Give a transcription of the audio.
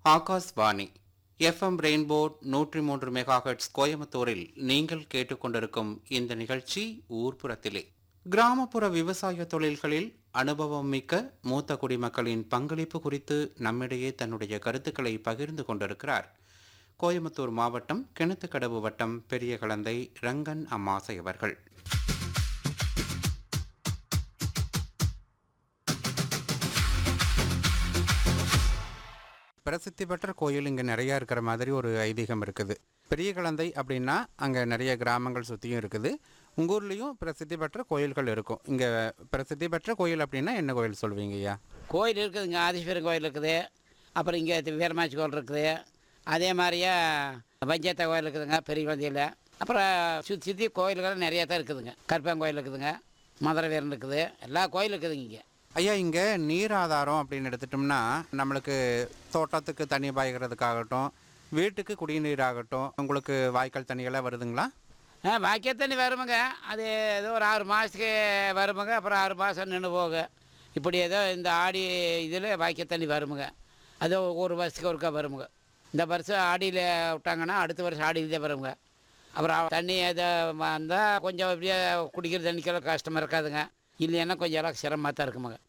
Akashvani FM rainbow நூற்றி மூன்று megahertz கோயம்புத்தூரில் நீங்கள் கேட்டுக்கொண்டிருக்கும் இந்த நிகழ்ச்சி ஊர்ப்புறத்திலே கிராமப்புற விவசாய தொழில்களில் அனுபவம் மிக்க மூத்த குடிமக்களின் பங்களிப்பு குறித்து நம்மிடையே தன்னுடைய கருத்துக்களை பகிர்ந்து கொண்டிருக்கிறார் கோயம்புத்தூர் மாவட்டம் கிணத்துக்கடவு வட்டம் பெரிய கலந்தை ரங்கன் அம்மாசை அவர்கள் பிரசித்தி பெற்ற கோயில் இங்கே நிறையா இருக்கிற மாதிரி ஒரு ஐதீகம் இருக்குது பெரிய கலந்தை அப்படின்னா அங்கே நிறைய கிராமங்கள் சுற்றியும் இருக்குது உங்கள் ஊர்லேயும் பிரசித்தி பெற்ற கோயில்கள் இருக்கும் இங்கே பிரசித்தி பெற்ற கோயில் அப்படின்னா என்ன கோயில் சொல்வீங்க ஐயா கோயில் இருக்குதுங்க ஆதீஸ்வரன் கோயில் இருக்குது அப்புறம் இங்கே வீரமாச்சி கோயில் இருக்குது அதே மாதிரியே பஞ்சாயத்து கோயில் இருக்குதுங்க பெரிய குழந்தையில் அப்புறம் சுற்றி சுற்றி கோயில்கள் நிறைய தான் இருக்குதுங்க கருப்பன் கோயில் இருக்குதுங்க மதுரை வீரன் இருக்குது எல்லா கோயிலும் இருக்குதுங்க இங்கே ஐயா இங்கே நீர் ஆதாரம் அப்படின்னு எடுத்துட்டோம்னா நம்மளுக்கு தோட்டத்துக்கு தண்ணி பாய்கிறதுக்காகட்டும் வீட்டுக்கு குடிநீர் ஆகட்டும் உங்களுக்கு வாய்க்கால் தண்ணியெல்லாம் வருதுங்களா ஆ வாக்கிய தண்ணி வருமுங்க அது ஏதோ ஒரு ஆறு மாதத்துக்கு வருமுங்க அப்புறம் ஆறு மாதம் நின்று போக இப்படி ஏதோ இந்த ஆடி இதில் வாக்கிய தண்ணி வருமுங்க அது ஒரு வருஷத்துக்கு ஒருக்கா வருமுங்க இந்த வருஷம் ஆடியில் விட்டாங்கன்னா அடுத்த வருஷம் ஆடியில் தான் வருமுங்க அப்புறம் தண்ணி எதை வந்தால் கொஞ்சம் அப்படியே குடிக்கிற தண்ணிக்கெல்லாம் கஷ்டமாக இருக்காதுங்க இல்லைன்னா கொஞ்சம் எல்லாம் சிரமமாக தான் இருக்குமுங்க